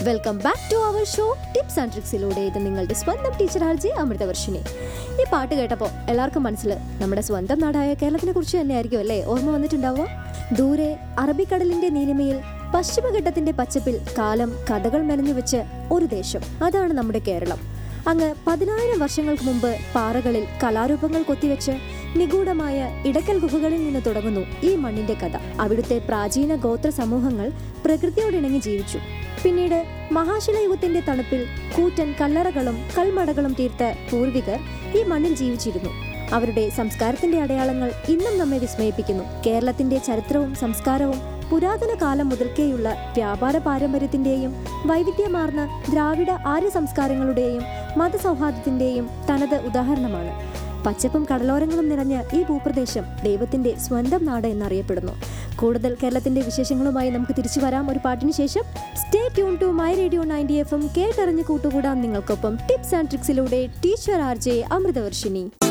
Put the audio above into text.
welcome back to our show tips and ട്രിക്സിലൂടെ ഇത് നിങ്ങളുടെ സ്വന്തം ടീച്ചർ ആർജി അമൃതവർഷിനി ഈ പാട്ട് കേട്ടപ്പോൾ എല്ലാവർക്കും മനസ്സിൽ നമ്മുടെ സ്വന്തം നാടായ കേരളത്തിനെ കുറിച്ച് തന്നെയായിരിക്കും അല്ലേ ഓർമ്മ വന്നിട്ടുണ്ടാവുക ദൂരെ അറബിക്കടലിന്റെ നീലിമയിൽ പശ്ചിമഘട്ടത്തിന്റെ പച്ചപ്പിൽ കാലം കഥകൾ മെനഞ്ഞു വെച്ച് ഒരു ദേശം അതാണ് നമ്മുടെ കേരളം അങ്ങ് പതിനായിരം വർഷങ്ങൾക്ക് മുമ്പ് പാറകളിൽ കലാരൂപങ്ങൾ കൊത്തിവെച്ച് നിഗൂഢമായ ഇടക്കൽ ഗുഹകളിൽ നിന്ന് തുടങ്ങുന്നു ഈ മണ്ണിന്റെ കഥ അവിടുത്തെ പ്രാചീന ഗോത്ര സമൂഹങ്ങൾ പ്രകൃതിയോടിണങ്ങി ജീവിച്ചു പിന്നീട് മഹാശിലയുഗത്തിന്റെ തണുപ്പിൽ കൂറ്റൻ കല്ലറകളും കൽമടകളും തീർത്ത പൂർവികർ ഈ മണ്ണിൽ ജീവിച്ചിരുന്നു അവരുടെ സംസ്കാരത്തിന്റെ അടയാളങ്ങൾ ഇന്നും നമ്മെ വിസ്മയിപ്പിക്കുന്നു കേരളത്തിന്റെ ചരിത്രവും സംസ്കാരവും പുരാതന കാലം മുതൽക്കേയുള്ള വ്യാപാര പാരമ്പര്യത്തിന്റെയും വൈവിധ്യമാർന്ന ദ്രാവിഡ ആര്യ സംസ്കാരങ്ങളുടെയും മതസൗഹാർദ്ദത്തിന്റെയും തനത് ഉദാഹരണമാണ് പച്ചപ്പും കടലോരങ്ങളും നിറഞ്ഞ ഈ ഭൂപ്രദേശം ദൈവത്തിന്റെ സ്വന്തം നാട് എന്നറിയപ്പെടുന്നു കൂടുതൽ കേരളത്തിന്റെ വിശേഷങ്ങളുമായി നമുക്ക് തിരിച്ചു വരാം ഒരു പാട്ടിന് ശേഷം stay tune to my radio ninety F M കേട്ടറിഞ്ഞ് കൂട്ടുകൂടാം നിങ്ങൾക്കൊപ്പം ടിപ്സ് ആൻഡ് ട്രിക്സിലൂടെ ടീച്ചർ ആർ ജെ അമൃതവർഷിനി